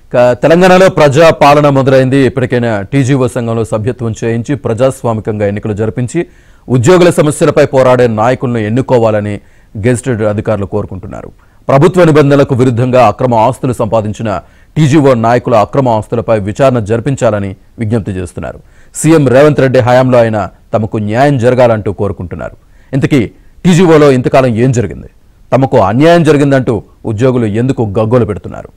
ఇక తెలంగాణలో ప్రజా పాలన మొదలైంది ఇప్పటికైనా టీజీఓ సంఘంలో సభ్యత్వం చేయించి ప్రజాస్వామికంగా ఎన్నికలు జరిపించి ఉద్యోగుల సమస్యలపై పోరాడే నాయకులను ఎన్నుకోవాలని గెజిటెడ్ అధికారులు కోరుకుంటున్నారు ప్రభుత్వ నిబంధనలకు విరుద్ధంగా అక్రమ ఆస్తులు సంపాదించిన టీజీఓ నాయకుల అక్రమ ఆస్తులపై విచారణ జరిపించాలని విజ్ఞప్తి చేస్తున్నారు సీఎం రేవంత్ రెడ్డి హయాంలో ఆయన తమకు న్యాయం జరగాలంటూ కోరుకుంటున్నారు ఇంతకీ టీజీఓలో ఇంతకాలం ఏం జరిగింది తమకు అన్యాయం జరిగిందంటూ ఉద్యోగులు ఎందుకు గగ్గోలు పెడుతున్నారు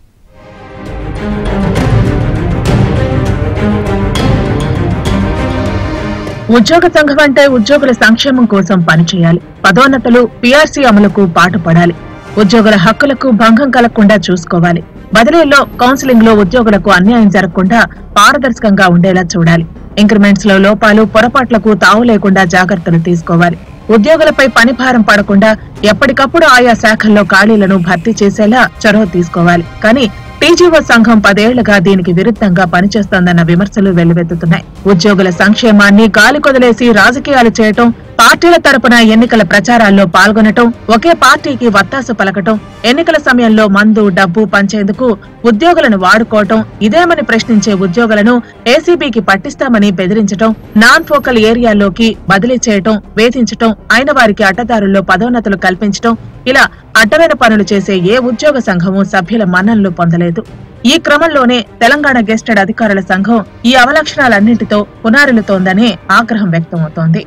ఉద్యోగ సంఘం అంటే ఉద్యోగుల సంక్షేమం కోసం పనిచేయాలి పదోన్నతులు పీఆర్సీ అమలుకు పాటుపడాలి ఉద్యోగుల హక్కులకు భంగం కలగకుండా చూసుకోవాలి బదిలీల్లో కౌన్సిలింగ్ లో ఉద్యోగులకు అన్యాయం జరగకుండా పారదర్శకంగా ఉండేలా చూడాలి ఇంక్రిమెంట్స్ లో లోపాలు పొరపాట్లకు తావు లేకుండా జాగ్రత్తలు తీసుకోవాలి ఉద్యోగులపై పనిభారం పడకుండా ఎప్పటికప్పుడు ఆయా శాఖల్లో ఖాళీలను భర్తీ చేసేలా చొరవ తీసుకోవాలి కానీ టీజీఓ సంఘం పదేళ్లుగా దీనికి విరుద్ధంగా పనిచేస్తోందన్న విమర్శలు వెల్లువెత్తుతున్నాయి ఉద్యోగుల సంక్షేమాన్ని గాలి కొదిలేసి రాజకీయాలు చేయటం పార్టీల తరపున ఎన్నికల ప్రచారాల్లో పాల్గొనటం ఒకే పార్టీకి వత్తాసు పలకటం ఎన్నికల సమయంలో మందు డబ్బు పంచేందుకు ఉద్యోగులను వాడుకోవటం ఇదేమని ప్రశ్నించే ఉద్యోగులను ఏసీబీకి పట్టిస్తామని బెదిరించటం నాన్ ఫోకల్ ఏరియాల్లోకి బదిలీ చేయటం వేధించటం అయిన వారికి అడ్డదారుల్లో పదోన్నతులు కల్పించటం ఇలా అడ్డమైన పనులు చేసే ఏ ఉద్యోగ సంఘము సభ్యుల మన్ననలు పొందలేదు ఈ క్రమంలోనే తెలంగాణ గెస్టెడ్ అధికారుల సంఘం ఈ అవలక్షణాలన్నింటితో పునారిల్లుతోందని ఆగ్రహం వ్యక్తమవుతోంది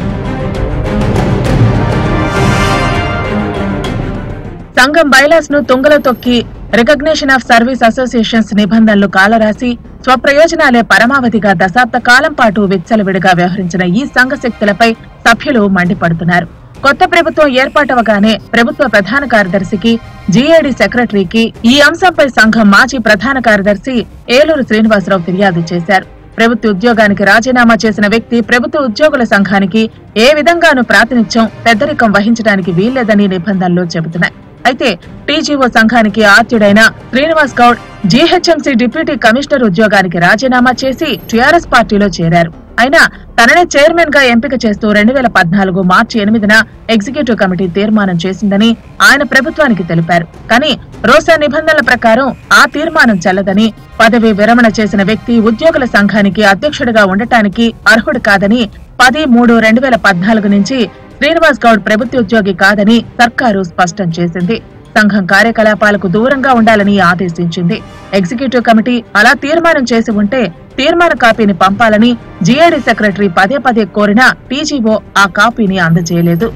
సంఘం బైలాస్ ను తుంగలో తొక్కి రికగ్నిషన్ ఆఫ్ సర్వీస్ అసోసియేషన్స్ నిబంధనలు కాలరాసి స్వప్రయోజనాలే పరమావధిగా దశాబ్ద కాలం పాటు విచ్చలవిడిగా వ్యవహరించిన ఈ సంఘ శక్తులపై సభ్యులు మండిపడుతున్నారు కొత్త ప్రభుత్వం ఏర్పాటవగానే ప్రభుత్వ ప్రధాన కార్యదర్శికి జీఏడీ సెక్రటరీకి ఈ అంశంపై సంఘం మాజీ ప్రధాన కార్యదర్శి ఏలూరు శ్రీనివాసరావు ఫిర్యాదు చేశారు ప్రభుత్వ ఉద్యోగానికి రాజీనామా చేసిన వ్యక్తి ప్రభుత్వ ఉద్యోగుల సంఘానికి ఏ విధంగానూ ప్రాతినిధ్యం పెద్దరికం వహించడానికి వీల్లేదని నిబంధనలు చెబుతున్నాయి అయితే టీజీఓ సంఘానికి ఆత్యుడైన Srinivas Goud GHMC deputy commissioner ఉద్యోగానికి రాజీనామా చేసి టీఆర్ఎస్ పార్టీలో చేరారు అయినా తననే చైర్మన్ గా ఎంపిక చేస్తూ రెండు వేల పద్నాలుగు మార్చి ఎనిమిదిన ఎగ్జిక్యూటివ్ కమిటీ తీర్మానం చేసిందని ఆయన ప్రభుత్వానికి తెలిపారు కానీ రోసా నిబంధనల ప్రకారం ఆ తీర్మానం చెల్లదని పదవి విరమణ చేసిన వ్యక్తి ఉద్యోగుల సంఘానికి అధ్యక్షుడిగా ఉండటానికి అర్హుడు కాదని పది మూడు రెండు వేల పద్నాలుగు నుంచి శ్రీనివాస్ గౌడ్ ప్రభుత్వ ఉద్యోగి కాదని సర్కారు స్పష్టం చేసింది సంఘం కార్యకలాపాలకు దూరంగా ఉండాలని ఆదేశించింది ఎగ్జిక్యూటివ్ కమిటీ అలా తీర్మానం చేసి ఉంటే తీర్మాన కాపీని పంపాలని జీఏడీ సెక్రటరీ పదే పదే కోరినా టీజీఓ ఆ కాపీని అందజేయలేదు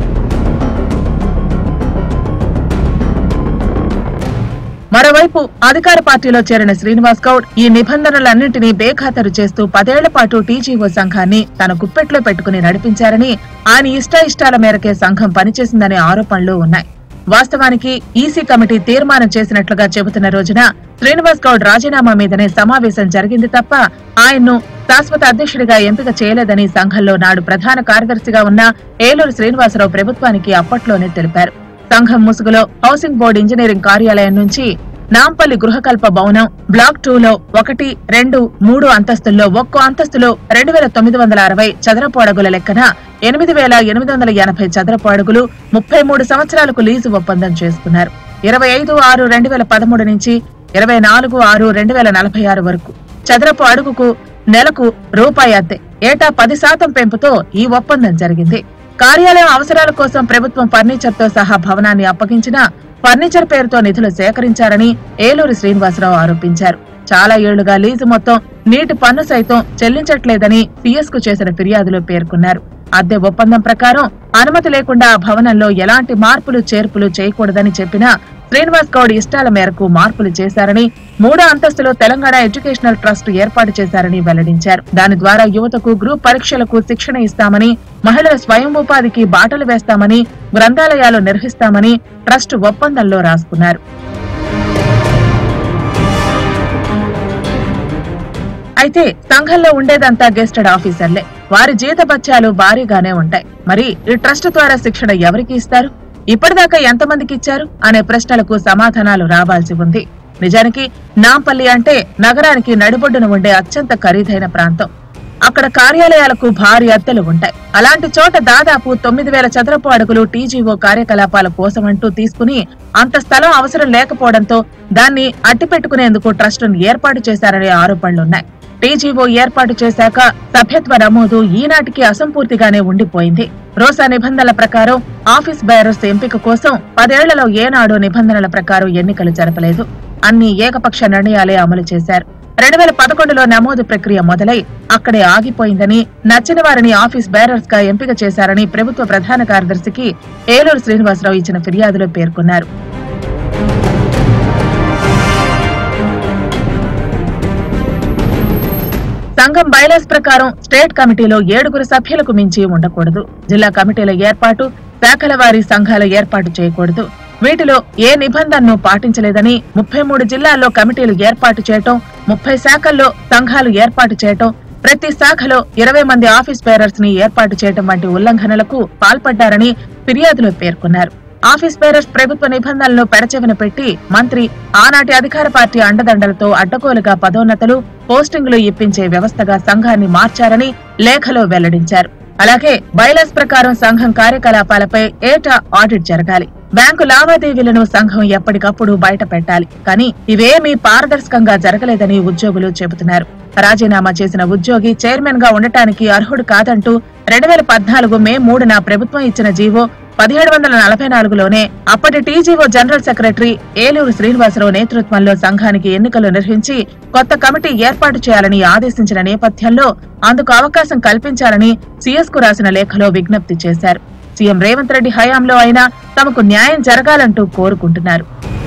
మరోవైపు అధికార పార్టీలో చేరిన శ్రీనివాస్ గౌడ్ ఈ నిబంధనలన్నింటినీ బేఖాతరు చేస్తూ పదేళ్ల పాటు టీజీఓ సంఘాన్ని తన గుప్పెట్లో పెట్టుకుని నడిపించారని ఆయన ఇష్టాయిష్టాల మేరకే సంఘం పనిచేసిందనే ఆరోపణలు ఉన్నాయి వాస్తవానికి ఈసీ కమిటీ తీర్మానం చేసినట్లుగా చెబుతున్న రోజున శ్రీనివాస్ గౌడ్ రాజీనామా మీదనే సమావేశం జరిగింది తప్ప ఆయన్ను శాశ్వత అధ్యక్షుడిగా ఎంపిక చేయలేదని సంఘంలో నాడు ప్రధాన కార్యదర్శిగా ఉన్న ఏలూరు శ్రీనివాసరావు ప్రభుత్వానికి అప్పట్లోనే తెలిపారు సంఘం ముసుగులో హౌసింగ్ బోర్డు ఇంజనీరింగ్ కార్యాలయం నుంచి నాంపల్లి గృహకల్ప భవనం బ్లాక్ టూ లో ఒకటి రెండు మూడు అంతస్తుల్లో ఒక్కో అంతస్తులో రెండు వేల తొమ్మిది వందల అరవై చదరపు అడుగుల లెక్కన ఎనిమిది వేల ఎనిమిది వందల ఎనభై చదరపు అడుగులు ముప్పై మూడు సంవత్సరాలకు లీజు ఒప్పందం చేసుకున్నారు ఇరవై ఐదు ఆరు రెండు వేల పదమూడు నుంచి ఇరవై నాలుగు ఆరు రెండు వేల నలభై ఆరు వరకు చదరపు అడుగుకు నెలకు రూపాయి అద్దె ఏటా పది శాతం పెంపుతో ఈ ఒప్పందం జరిగింది కార్యాలయం అవసరాల కోసం ప్రభుత్వం ఫర్నిచర్ తో సహా భవనాన్ని అప్పగించినా ఫర్నిచర్ పేరుతో నిధులు సేకరించారని ఏలూరు శ్రీనివాసరావు ఆరోపించారు చాలా ఏళ్లుగా లీజు మొత్తం నీటి పన్ను సైతం చెల్లించట్లేదని సీఎస్ కు చేసిన ఫిర్యాదులో పేర్కొన్నారు అద్దె ఒప్పందం ప్రకారం అనుమతి లేకుండా ఆ భవనంలో ఎలాంటి మార్పులు చేర్పులు చేయకూడదని చెప్పినా శ్రీనివాస్ గౌడ్ ఇష్టాల మేరకు మార్పులు చేశారని మూడో అంతస్తులో తెలంగాణ ఎడ్యుకేషనల్ ట్రస్ట్ ఏర్పాటు చేశారని వెల్లడించారు దాని ద్వారా యువతకు గ్రూప్ పరీక్షలకు శిక్షణ ఇస్తామని మహిళల స్వయం ఉపాధికి బాటలు వేస్తామని గ్రంథాలయాలు నిర్వహిస్తామని ట్రస్ట్ ఒప్పందంలో రాసుకున్నారు అయితే సంఘంలో ఉండేదంతా గెస్టెడ్ ఆఫీసర్లే వారి జీతభత్యాలు భారీగానే ఉంటాయి మరి ఈ ట్రస్ట్ ద్వారా శిక్షణ ఎవరికి ఇస్తారు ఇప్పటిదాకా ఎంతమందికి ఇచ్చారు అనే ప్రశ్నలకు సమాధానాలు రావాల్సి ఉంది నిజానికి నాంపల్లి అంటే నగరానికి నడిబొడ్డున ఉండే అత్యంత ఖరీదైన ప్రాంతం అక్కడ కార్యాలయాలకు భారీ అద్దెలు ఉంటాయి అలాంటి చోట దాదాపు తొమ్మిది వేల చదరపు అడుగులు టీజీఓ కార్యకలాపాల కోసమంటూ తీసుకుని అంత స్థలం అవసరం లేకపోవడంతో దాన్ని అట్టిపెట్టుకునేందుకు ట్రస్టును ఏర్పాటు చేశారనే ఆరోపణలున్నాయి టీజీఓ ఏర్పాటు చేశాక సభ్యత్వ నమోదు ఈనాటికి అసంపూర్తిగానే ఉండిపోయింది రోసా నిబంధనల ప్రకారం ఆఫీస్ బేరర్స్ ఎంపిక కోసం పదేళ్లలో ఏనాడు నిబంధనల ప్రకారం ఎన్నికలు జరపలేదు అన్ని ఏకపక్ష నిర్ణయాలే అమలు చేశారు రెండు వేల పదకొండులో నమోదు ప్రక్రియ మొదలై అక్కడే ఆగిపోయిందని నచ్చిన వారిని ఆఫీస్ బేరర్స్ గా ఎంపిక చేశారని ప్రభుత్వ ప్రధాన కార్యదర్శికి ఏలూరు శ్రీనివాసరావు ఇచ్చిన ఫిర్యాదులో పేర్కొన్నారు సంఘం బైలాస్ ప్రకారం స్టేట్ కమిటీలో ఏడుగురు సభ్యులకు మించి ఉండకూడదు జిల్లా కమిటీల ఏర్పాటు శాఖల వారీ సంఘాల ఏర్పాటు చేయకూడదు వీటిలో ఏ నిబంధనను పాటించలేదని ముప్పై మూడు జిల్లాల్లో కమిటీలు ఏర్పాటు చేయటం ముప్పై శాఖల్లో సంఘాలు ఏర్పాటు చేయటం ప్రతి శాఖలో ఇరవై మంది ఆఫీస్ బేరర్స్ ని ఏర్పాటు చేయటం వంటి ఉల్లంఘనలకు పాల్పడ్డారని ఫిర్యాదులో పేర్కొన్నారు ఆఫీస్ బేరర్స్ ప్రభుత్వ నిబంధనలను పెడచెవిన పెట్టి మంత్రి ఆనాటి అధికార పార్టీ అండదండలతో అడ్డగోలుగా పదోన్నతులు పోస్టింగులు ఇప్పించే వ్యవస్థగా సంఘాన్ని మార్చారని లేఖలో వెల్లడించారు అలాగే బైలాస్ ప్రకారం సంఘం కార్యకలాపాలపై ఏటా ఆడిట్ జరగాలి బ్యాంకు లావాదేవీలను సంఘం ఎప్పటికప్పుడు బయట పెట్టాలి కానీ ఇవేమీ పారదర్శకంగా జరగలేదని ఉద్యోగులు చెబుతున్నారు రాజీనామా చేసిన ఉద్యోగి చైర్మన్ గా ఉండటానికి అర్హుడు కాదంటూ రెండు వేల పద్నాలుగు మే మూడున ప్రభుత్వం ఇచ్చిన జీవో పదిహేడు వందల నలభై నాలుగులోనే అప్పటి TGO general secretary Eluru Srinivasarao నేతృత్వంలో సంఘానికి ఎన్నికలు నిర్వహించి కొత్త కమిటీ ఏర్పాటు చేయాలని ఆదేశించిన నేపథ్యంలో అందుకు అవకాశం కల్పించాలని సీఎస్ కు రాసిన లేఖలో విజ్ఞప్తి చేశారు సీఎం రేవంత్ రెడ్డి హయాంలో అయినా తమకు న్యాయం జరగాలంటూ కోరుకుంటున్నారు